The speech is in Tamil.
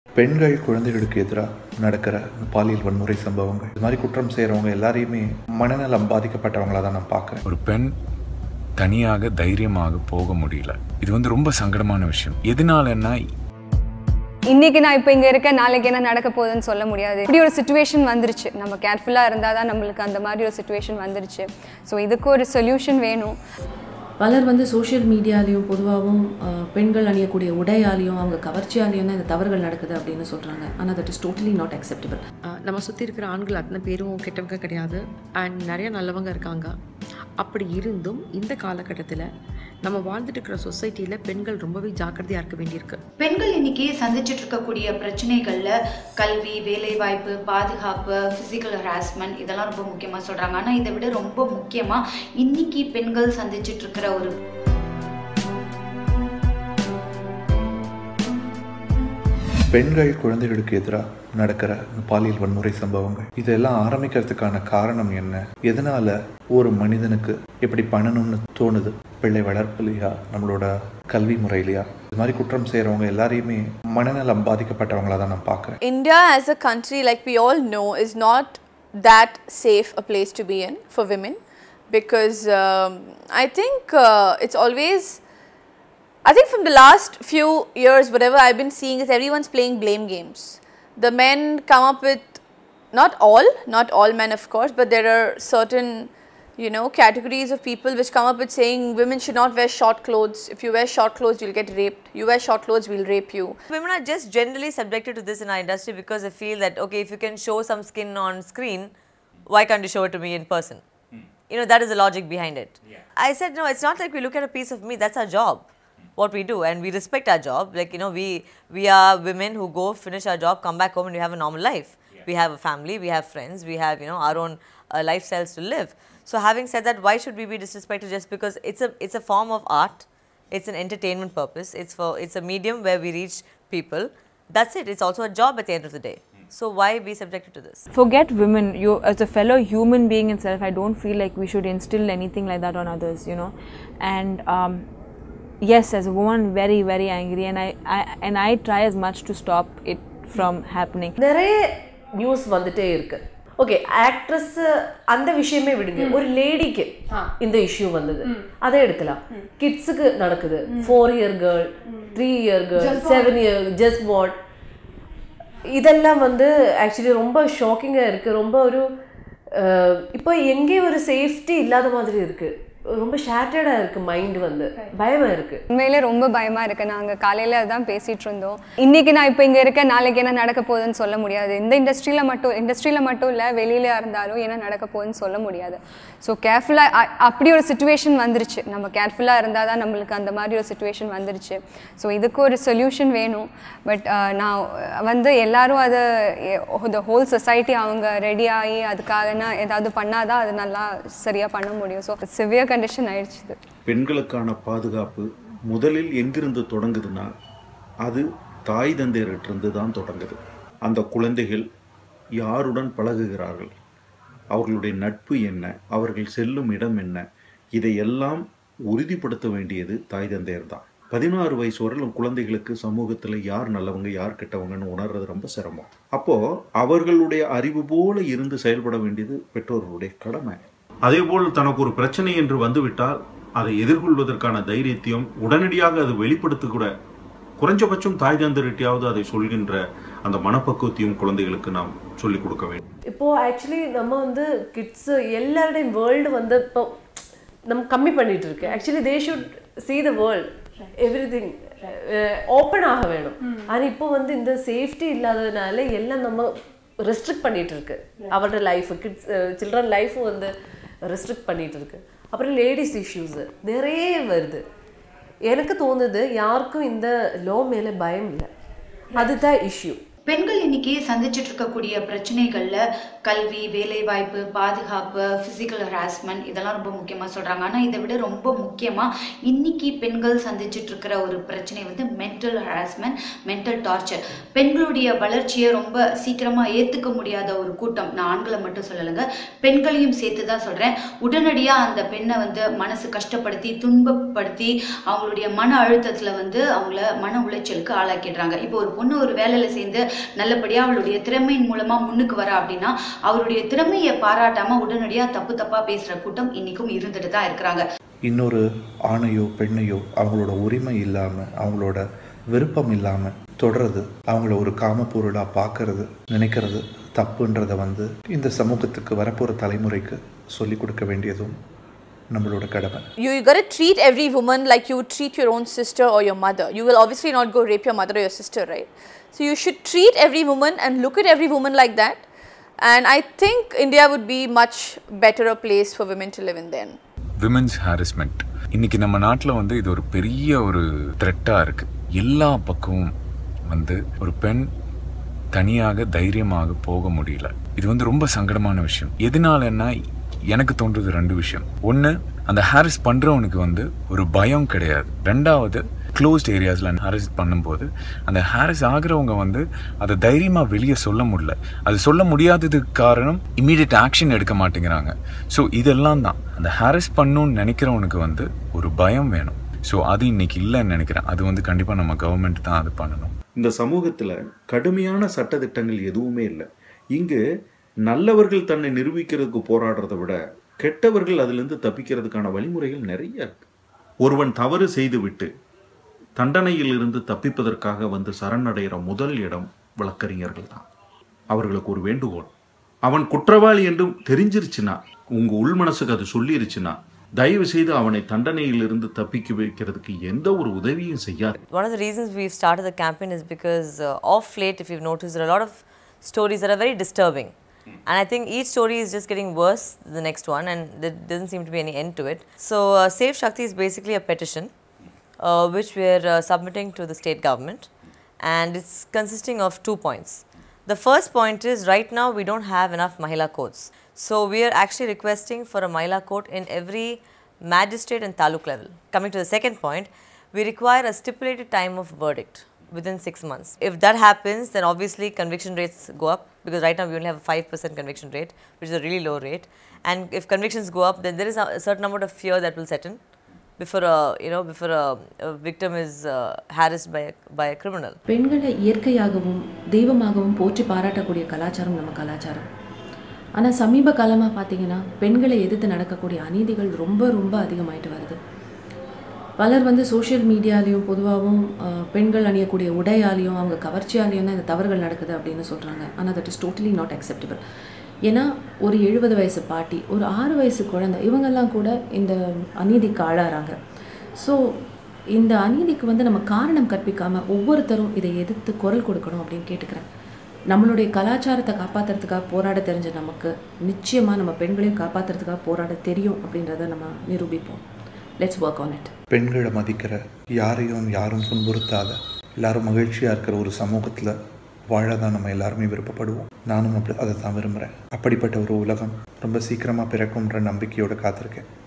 பெண்கள் குழந்தைகளுக்கு எதிராக நடக்கிற இந்த பாலியல் வன்முறை சம்பவங்கள் இது மாதிரி குற்றம் செய்கிறவங்க எல்லாரையுமே மனநலம் பாதிக்கப்பட்டவங்களா தான் நான் பார்க்குறேன் ஒரு பெண் தனியாக தைரியமாக போக முடியல இது வந்து ரொம்ப சங்கடமான விஷயம் எதனாலன்னா இன்னைக்கு நான் இப்போ இங்கே இருக்கேன் நாளைக்கு என்ன நடக்க போகுதுன்னு சொல்ல முடியாது இப்படி ஒரு சுச்சுவேஷன் வந்துருச்சு நம்ம கேர்ஃபுல்லாக இருந்தால் தான் நம்மளுக்கு அந்த மாதிரி ஒரு சுச்சுவேஷன் வந்துருச்சு ஸோ இதுக்கு ஒரு சொல்யூஷன் வேணும் பலர் வந்து சோஷியல் மீடியாலையும் பொதுவாகவும் அஹ், பெண்கள் அணியக்கூடிய உடையாலையும் அவங்க கவர்ச்சியாலையும் தான் இந்த தவறுகள் நடக்குது அப்படின்னு சொல்கிறாங்க ஆனால் that is totally not acceptable ah நம்ம சுற்றி இருக்கிற ஆண்கள் அத்தனை பேரும் கெட்டவங்க கிடையாது அண்ட் நிறைய நல்லவங்க இருக்காங்க அப்படி இருந்தும் இந்த காலகட்டத்தில் நம்ம வாழ்ந்துட்டு இருக்கிற சொசைட்டியில் பெண்கள் ரொம்பவே ஜாக்கிரதையாக இருக்க வேண்டியிருக்கு பெண்கள் இன்னைக்கு சந்திச்சுட்டு இருக்கக்கூடிய பிரச்சனைகள்ல கல்வி வேலைவாய்ப்பு பாதுகாப்பு ஃபிசிக்கல் ஹராஸ்மெண்ட் இதெல்லாம் ரொம்ப முக்கியமா சொல்றாங்க ஆனா இதை விட ரொம்ப முக்கியமா இன்னைக்கு பெண்கள் சந்திச்சுட்டு இருக்கிற ஒரு பெண்கள் குழந்தைகளுக்கு எதிராக நடக்கிற இந்த பாலியல் வன்முறை சம்பவங்கள் இதெல்லாம் ஆரம்பிக்கிறதுக்கான காரணம் என்ன எதனால ஒரு மனிதனுக்கு இப்படி பண்ணணும்னு தோணுது பிள்ளை வளர்ப்புலையா நம்மளோட கல்வி முறையிலையா இது மாதிரி குற்றம் செய்கிறவங்க எல்லாரையுமே மனநலம் பாதிக்கப்பட்டவங்களா தான் நான் பார்க்குறேன் India as a country, like we all know, is not that safe a place to be in for women because um, I think uh, it's always. I think from the last few years, whatever I've been seeing is everyone's playing blame games. The men come up with, not all, not all men of course, but there are certain, you know, categories of people which come up with saying women should not wear short clothes. If you wear short clothes, you'll get raped. You wear short clothes, we'll rape you. Women are just generally subjected to this in our industry because they feel that okay, if you can show some skin on screen, why can't you show it to me in person? You know, that is the logic behind it. I said, no, it's not like we look at a piece of meat, that's our job. What we do, and we respect our job. Like, you know, we we are women who go finish our job, come back home, and we have a normal life. We have a family, we have friends, we have, you know, our own uh, lifestyles to live. So, having said that, why should we be disrespected just because it's a it's a form of art? It's an entertainment purpose. It's for it's a medium where we reach people. That's it. It's also a job at the end of the day. So why be subjected to this? forget women you as a fellow human being itself i don't feel like we should instill anything like that on others you know and um, yes as a woman very very angry and I, I and i try as much to stop it from happening நிறைய நியூஸ் வந்துட்டே இருக்கு ஓகே ஆக்ட்ரஸ் அந்த விஷயமே விடுங்க ஒரு லேடிக்கு இந்த இஷ்யூ வந்தது அதை எடுக்கலாம் கிட்ஸுக்கு நடக்குது four year girl three year girl seven year just what இதெல்லாம் வந்து ஆக்சுவலி ரொம்ப ஷாக்கிங்காக இருக்குது ரொம்ப ஒரு அஹ், இப்போ எங்கேயும் ஒரு சேஃப்டி இல்லாத மாதிரி இருக்குது ரொம்ப ஷேட்டர்டாக இருக்குது மைண்ட் வந்து பயமாக இருக்குது உண்மையிலே ரொம்ப பயமாக இருக்கு நாங்கள் காலையில் அதான் பேசிகிட்டு இருந்தோம் இன்னைக்கு நான் இப்போ இங்கே இருக்கேன் நாளைக்கு என்ன நடக்க போகுதுன்னு சொல்ல முடியாது இந்த இண்டஸ்ட்ரியில் மட்டும் இண்டஸ்ட்ரியில் மட்டும் இல்லை வெளியில இருந்தாலும் என்ன நடக்க போகுதுன்னு சொல்ல முடியாது ஸோ கேர்ஃபுல்லாக அப்படி ஒரு சுச்சுவேஷன் வந்துருச்சு நம்ம கேர்ஃபுல்லாக இருந்தால் தான் நம்மளுக்கு அந்த மாதிரி ஒரு சுச்சுவேஷன் வந்துருச்சு ஸோ இதுக்கு ஒரு சொல்யூஷன் வேணும் பட் நான் வந்து எல்லாரும் அதை த ஹோல் சொசைட்டி அவங்க ரெடி ஆகி அதுக்காகனா ஏதாவது பண்ணாதான் அது நல்லா சரியாக பண்ண முடியும் ஸோ சிவியர் கண்டிஷன் ஆயிடுச்சு இது பெண்களுக்கான பாதுகாப்பு முதலில் எங்கிருந்து தொடங்குதுன்னா அது தாய் தந்தையர்கிட்டிருந்து தான் தொடங்குது அந்த குழந்தைகள் யாருடன் பழகுகிறார்கள் அவர்களுடைய நட்பு என்ன அவர்கள் செல்லும் இடம் என்ன இதையெல்லாம் உறுதிப்படுத்த வேண்டியது தாய் தந்தையர் தான் பதினாறு வயசு வரலும் குழந்தைகளுக்கு சமூகத்தில் யார் நல்லவங்க யார் கெட்டவங்கன்னு உணர்றது ரொம்ப சிரமம் அப்போ அவர்களுடைய அறிவு போல இருந்து செயல்பட வேண்டியது பெற்றோர்களுடைய கடமை அதேபோல் தனக்கு ஒரு பிரச்சனை என்று வந்துவிட்டால் அதை எதிர்கொள்வதற்கான தைரியத்தையும் உடனடியாக அது வெளிப்படுத்த கூட குறைஞ்சபட்சம் தாய் தந்தரிட்டியாவது அதை சொல்கின்ற அந்த மனப்பக்குவத்தையும் குழந்தைகளுக்கு நாம் சொல்லிக் கொடுக்க வேண்டும் இப்போ ஆக்சுவலி நம்ம வந்து கிட்ஸ் எல்லாருடையும் வேர்ல்டு வந்து இப்போ நம்ம கம்மி பண்ணிட்டு இருக்கு actually they should see the world everything open ஆக வேணும் ஆனா இப்போ வந்து இந்த சேஃப்டி இல்லாததுனால எல்லாம் நம்ம ரெஸ்ட்ரிக்ட் பண்ணிட்டு இருக்கு அவரோட லைஃப் கிட்ஸ் சில்ட்ரன் லைஃப் வந்து ரெஸ்ட்ரிக்ட் பண்ணிட்டு இருக்கு அப்புறம் லேடிஸ் இஷ்யூஸ் நிறைய வருது எனக்கு தோணுது யாருக்கும் இந்த லோ மேலே பயம் இல்லை அதுதான் இஷ்யூ பெண்கள் இன்னைக்கு சந்திச்சுட்டு இருக்கக்கூடிய பிரச்சனைகள்ல கல்வி வேலைவாய்ப்பு பாதுகாப்பு பிசிக்கல் ஹராஸ்மெண்ட் இதெல்லாம் ரொம்ப முக்கியமா சொல்றாங்க ஆனா இதை விட ரொம்ப முக்கியமா இன்னைக்கு பெண்கள் சந்திச்சுட்டு இருக்கிற ஒரு பிரச்சனை வந்து மென்டல் ஹராஸ்மெண்ட் மென்டல் டார்ச்சர் பெண்களுடைய வளர்ச்சியை ரொம்ப சீக்கிரமா ஏத்துக்க முடியாத ஒரு கூட்டம் நான் ஆண்களை மட்டும் சொல்லலைங்க பெண்களையும் சேர்த்து தான் சொல்றேன் உடனடியா அந்த பெண்ணை வந்து மனசு கஷ்டப்படுத்தி துன்பப்படுத்தி அவங்களுடைய மன அழுத்தத்துல வந்து அவங்கள மன உளைச்சலுக்கு ஆளாக்கிடுறாங்க இப்போ ஒரு பொண்ணு ஒரு வேலையில சேர்ந்து நல்லபடியா அவளுடைய திறமையின் மூலமா முன்னுக்கு வரா அப்படின்னா அவருடைய திறமையை பாராட்டாம உடனடியா தப்பு தப்பா பேசுற கூட்டம் இன்னைக்கும் இருந்துட்டு தான் இருக்கிறாங்க இன்னொரு ஆணையோ பெண்ணையோ அவங்களோட உரிமை இல்லாமல் அவங்களோட விருப்பம் இல்லாமல் தொடர்றது அவங்கள ஒரு காமப்பொருளாக பார்க்கறது நினைக்கிறது தப்புன்றதை வந்து இந்த சமூகத்துக்கு வரப்போகிற தலைமுறைக்கு சொல்லிக் கொடுக்க வேண்டியதும் நம்மளோட கடமை You, you gotta treat every woman like you would treat your own sister or your mother. You will obviously not go rape your mother or your sister, right? So you should treat every woman and look at every woman like that. And I think India would be much better a place for women to live in then. Women's harassment இன்னைக்கு நம்ம நாட்டில் வந்து இது ஒரு பெரிய ஒரு த்ரெட்டாக இருக்கு எல்லா பக்கமும் வந்து ஒரு பெண் தனியாக தைரியமாக போக முடியல இது வந்து ரொம்ப சங்கடமான விஷயம் எதனாலன்னா எனக்கு தோன்றது ரெண்டு விஷயம் ஒன்று அந்த ஹாரிஸ் பண்ணுறவனுக்கு வந்து ஒரு பயம் கிடையாது ரெண்டாவது க்ளோஸ்ட் ஏரியாஸில் ஹாரிஸ் பண்ணும்போது அந்த ஹாரிஸ் ஆகிறவங்க வந்து அதை தைரியமாக வெளியே சொல்ல முடியல அது சொல்ல முடியாததுக்கு காரணம் இமீடியட் ஆக்ஷன் எடுக்க மாட்டேங்கிறாங்க ஸோ இதெல்லாம் தான் அந்த ஹாரிஸ் பண்ணணும்னு நினைக்கிறவனுக்கு வந்து ஒரு பயம் வேணும் ஸோ அது இன்னைக்கு இல்லைன்னு நினைக்கிறேன் அது வந்து கண்டிப்பாக நம்ம கவர்மெண்ட் தான் அது பண்ணணும் இந்த சமூகத்தில் கடுமையான சட்டதிட்டங்கள் எதுவுமே இல்லை இங்கு நல்லவர்கள் தன்னை நிரூபிக்கிறதுக்கு போராடுறதை விட கெட்டவர்கள் அதிலிருந்து தப்பிக்கிறதுக்கான வழிமுறைகள் நிறைய இருக்கு ஒருவன் தவறு செய்துவிட்டு தண்டனையிலிருந்து தப்பிப்பதற்காக வந்து சரணடைகிற முதல் இடம் வழக்கறிஞர்கள் தான் அவர்களுக்கு ஒரு வேண்டுகோள் அவன் குற்றவாளி என்றும் தெரிஞ்சிருச்சுன்னா உங்க உள் மனசுக்கு அது சொல்லிருச்சுன்னா தயவு செய்து அவனை தண்டனையிலிருந்து தப்பிக்க வைக்கிறதுக்கு எந்த ஒரு உதவியும் செய்யாது One of the reasons we've started the campaign is because uh, of late, if you've noticed, there are a lot of stories that are very disturbing. And I think each story is just getting worse than the next one, and there doesn't seem to be any end to it. So, uh, Save Shakti is basically a petition uh, which we're uh, submitting to the state government, and it's consisting of two points. The first point is right now we don't have enough Mahila courts. So, we are actually requesting for a Mahila court in every magistrate and taluk level. Coming to the second point, we require a stipulated time of verdict within six months. If that happens, then obviously conviction rates go up because right now we only have a 5% conviction rate, which is a really low rate. And if convictions go up, then there is a certain amount of fear that will set in before a, you know, before a, a victim is uh, harassed by a, by a criminal. பெண்களை இயற்கையாகவும் தெய்வமாகவும் போற்றி பாராட்டக்கூடிய கலாச்சாரம் நம்ம கலாச்சாரம் ஆனால் சமீப காலமாக பார்த்தீங்கன்னா பெண்களை எதிர்த்து நடக்கக்கூடிய அநீதிகள் ரொம்ப ரொம்ப அதிகமாயிட்டு வருது பலர் வந்து சோஷியல் மீடியாலேயும் பொதுவாகவும் அஹ், பெண்கள் அணியக்கூடிய உடையாலையும் அவங்க கவர்ச்சியாலையும் தான் இந்த தவறுகள் நடக்குது அப்படின்னு சொல்கிறாங்க ஆனால் that is totally not acceptable ஏன்னா ஒரு எழுபது வயசு பாட்டி ஒரு ஆறு வயசு குழந்தை இவங்கெல்லாம் கூட இந்த அநீதிக்கு ஆளாகிறாங்க ஸோ இந்த அநீதிக்கு வந்து நம்ம காரணம் கற்பிக்காமல் ஒவ்வொருத்தரும் இதை எதிர்த்து குரல் கொடுக்கணும் அப்படின்னு கேட்டுக்கிறேன் நம்மளுடைய கலாச்சாரத்தை காப்பாற்றுறதுக்காக போராட தெரிஞ்ச நமக்கு நிச்சயமாக நம்ம பெண்களையும் காப்பாற்றுறதுக்காக போராட தெரியும் அப்படின்றத நம்ம நிரூபிப்போம் லெட்ஸ் ஒர்க் ஆன் இட் பெண்களை மதிக்கிற யாரையும் யாரும் துன்புறுத்தாத எல்லாரும் மகிழ்ச்சியாக இருக்கிற ஒரு சமூகத்தில் வாழ தான் நம்ம எல்லாருமே விருப்பப்படுவோம் நானும் அப்படி அதை தான் விரும்புகிறேன் அப்படிப்பட்ட ஒரு உலகம் ரொம்ப சீக்கிரமாக பிறக்கும்ன்ற நம்பிக்கையோடு காத்திருக்கேன்